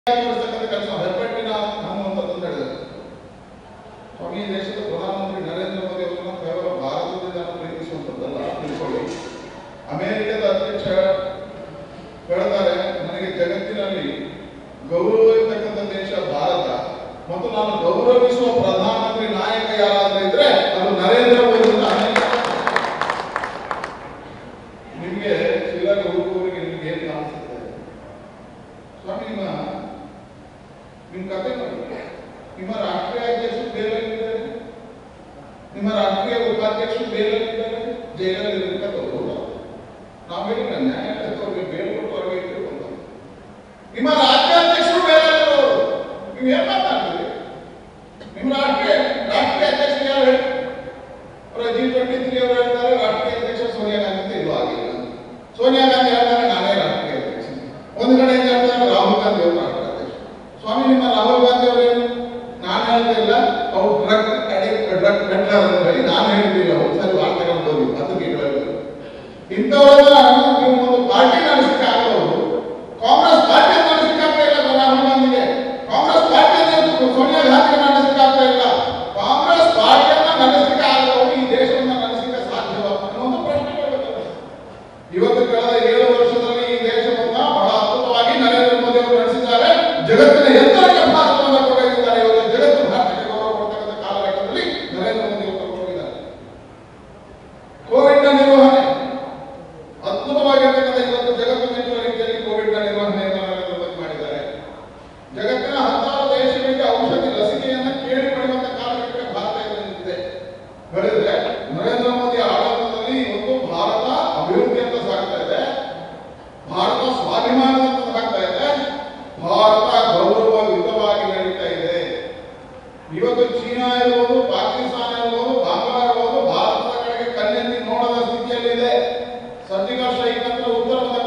ತೋರಿಸ್ತಕ್ಕಂಥ ಕೆಲಸ ಹೆಬ್ಬೆಟ್ಟಿನ ಅನ್ನುವಂಥದ್ದು ಹೇಳಿದರು ಸ್ವಾಮಿ ಈ ದೇಶದ ಪ್ರಧಾನಮಂತ್ರಿ ನರೇಂದ್ರ ಮೋದಿ ಅವರನ್ನ ಕೇವಲ ಭಾರತದಿಂದ ನಾನು ಪ್ರೀತಿಸುವಂಥದ್ದಲ್ಲ ತಿಳ್ಕೊಳ್ಳಿ ಅಮೆರಿಕದ ಅಧ್ಯಕ್ಷ ಹೇಳ್ತಾರೆ ನನಗೆ ಜಗತ್ತಿನಲ್ಲಿ ಗೌರವ ಇರ್ತಕ್ಕಂಥ ದೇಶ ಭಾರತ ಮತ್ತು ನಾನು ಗೌರವಿಸುವ ಪ್ರಧಾನಮಂತ್ರಿ ನಾಯಕ ಯಾರಾದ್ರೂ ಇದ್ರೆ ಅದು ನರೇಂದ್ರ ಮೋದಿ ಅಂತ ಅಮೆರಿಕ. ನಿಮ್ಗೆ ಶ್ರೀಲಂಕಾ ಹುಡುಗರಿಗೆ ನಿಮ್ಗೆ ಏನ್ ಕಾಣಿಸುತ್ತೆ ಸ್ವಾಮಿ ನಿಮ್ಮ ನಿಮ್ಮ ಕತೆ ನೋಡಿ ನಿಮ್ಮ ರಾಷ್ಟ್ರೀಯ ಅಧ್ಯಕ್ಷರು ಬೇರೆಯಲ್ಲಿದ್ದಾರೆ ನಿಮ್ಮ ರಾಷ್ಟ್ರೀಯ ಉಪಾಧ್ಯಕ್ಷರು ಬೇರೆಯಲ್ಲಿದ್ದಾರೆ ಜೈಲಲ್ಲಿ ಇರ್ತಕ್ಕಂಥವ್ರು ನಾವು ಹೇಳಿದ್ರೆ ನ್ಯಾಯಾಲಯದವ್ರಿಗೆ ಬೇರೆ ಕೊಟ್ಟು ಹೊರಗೆ ಇಟ್ಟಿರ್ಬೋದು ನಿಮ್ಮ ರಾಜ್ಯಾಧ್ಯಕ್ಷರು ಬೇರೆಯಲ್ಲಿರೋರು ನೀವು ಏನ್ ಮಾತಾಡ್ತೀರಿ ನಿಮ್ಮ ರಾಷ್ಟ್ರೀಯ ರಾಷ್ಟ್ರೀಯ ಅಧ್ಯಕ್ಷರು ಯಾರು ಹೇಳಿ ಅವರ ಜಿ ಟ್ವೆಂಟಿ ತ್ರೀ ಅವರು ಹೇಳ್ತಾರೆ ರಾಷ್ಟ್ರೀಯ ಅಧ್ಯಕ್ಷ ಸೋನಿಯಾ ಗಾಂಧಿ ಅಂತ ಇಲ್ಲೂ ಆಗಿಲ್ಲ ಸೋನಿಯಾ ಗಾಂಧಿ ಹೇಳ್ತಾರೆ ನಾನೇ ರಾಷ್ಟ್ರೀಯ ಅಧ್ಯಕ್ಷ ಒಂದು ಕಡೆ ಏನ್ ಹೇಳ್ತಾರೆ ರಾಹುಲ್ ಗಾಂಧಿ ಅವರು ರಾಷ್ಟ್ರೀಯ ಅಧ್ಯಕ್ಷ ಸ್ವಾಮಿ ನಿಮ್ಮ ರಾಹುಲ್ ಗಾಂಧಿ ಅವರು ಏನು ನಾನು ಹೇಳ್ತಾ ಇಲ್ಲ ಅವ್ರು ಡ್ರಗ್ ಅಡಿಕ್ಟ್ ಡ್ರಗ್ ಪೆಡ್ಲರ್ ಅಂತ ಹೇಳಿ ನಾನು ಹೇಳ್ತಿಲ್ಲ ಒಂದ್ಸರಿ ವಾರ್ತೆಗಳು ಓದಿ ಪತ್ರಿಕೆಗಳಲ್ಲಿ ಇಂಥವರೆಲ್ಲ ನೀವು ಒಂದು ಪಾರ್ಟಿ ನಡೆಸಲಿಕ್ಕೆ ಆಗೋರು ಕಾಂಗ್ರೆಸ್ ಪಾರ್ಟಿ ನಡೆಸಲಿಕ್ಕೆ ಆಗ್ತಾ ಇಲ್ಲ ರಾಹುಲ್ ಗಾಂಧಿಗೆ ಕಾಂಗ್ರೆಸ್ ಪಾರ್ಟಿ ಸೋನಿಯಾ ಗಾಂಧಿಗೆ ನಡೆಸಲಿಕ್ಕೆ ಆಗ್ತಾ ಇಲ್ಲ ಕಾಂಗ್ರೆಸ್ ಪಾರ್ಟಿಯನ್ನ ನಡೆಸಲಿಕ್ಕೆ ಆಗದವರು ಈ ದೇಶವನ್ನ ನಡೆಸಲಿಕ್ಕೆ ಸಾಧ್ಯವ ಅನ್ನೋ ಒಂದು ಪ್ರಶ್ನೆ ಕೇಳಬೇಕು ಇವತ್ತು ಕಳೆದ ಏಳು ವರ್ಷದಲ್ಲಿ ಈ ದೇಶವನ್ನ ಬಹಳ ಅದ್ಭುತವಾಗಿ ನರೇಂದ್ರ ಮೋದಿ ಅವರು ನಡೆಸಿದ್ದಾರೆ ಜಗತ್ತಿನ ಎತ್ತರಕ್ಕೆ ಭಾರತವನ್ನು ಕೊಂಡೊಯ್ದಿದ್ದಾರೆ ಇವತ್ತು ಜಗತ್ತು ಭಾರತಕ್ಕೆ ಗೌರವ ಕೊಡ್ತಕ್ಕಂಥ ಕಾಲಘಟ್ಟದಲ್ಲಿ ನರೇಂದ್ರ ಮೋದಿ ಅವರು ಕೊಂಡೊಯ್ದಿದ್ದಾರೆ ಕೋವಿಡ್ ನ ನಿರ್ವಹಣೆ ಅದ್ಭುತವಾಗಿರ್ತಕ್ಕಂಥ ಇವತ್ತು ಜಗತ್ತು ಮೆಚ್ಚುವ ರೀತಿಯಲ್ಲಿ ಕೋವಿಡ್ ನ ನಿರ್ವಹಣೆಯನ್ನು ನರೇಂದ್ರ ಮೋದಿ ಮಾಡಿದ್ದಾರೆ ಜಗತ್ತಿನ ಹತ್ತಾರು ದೇಶಗಳಿಗೆ ಔಷಧಿ ಲಸಿಕೆಯನ್ನ ಕೇಳಿ ಪಡೆಯುವಂತ ಕಾಲಘಟ್ಟಕ್ಕೆ ಭಾರತ ಎದುರು ನಿಂತಿದೆ ಹೇಳಿದ್ರೆ ನರೇಂದ್ರ ಮೋದಿ ಆಡಳಿತದಲ್ಲಿ ಇವತ್ತು ಭಾರತ ಅಭಿವೃದ್ಧಿಯತ್ತ ಸಾಗ್ತಾ ಇದೆ ಭಾರತ ಸ್ವಾಭಿಮಾನದತ್ತ ಸಾಗ್ತಾ ಇದೆ ಭಾರತ ಗೌರವಯುತವಾಗಿ ನಡೀತಾ ಇದೆ ಇವತ್ತು ಚೀನಾ ಇರ್ಬೋದು ಪಾಕಿಸ್ತಾನ ಇರ್ಬೋದು ಬಾಂಗ್ಲಾ ಇರ್ಬೋದು ಭಾರತದ ಕಡೆಗೆ ಕಣ್ಣೆತ್ತಿ ನೋಡದ ಸ್ಥಿತಿಯಲ್ಲಿದೆ ಸರ್ಜಿಕಲ್ ಸ್ಟ್ರೈಕ್ ಅಂತ ಉತ್ತರ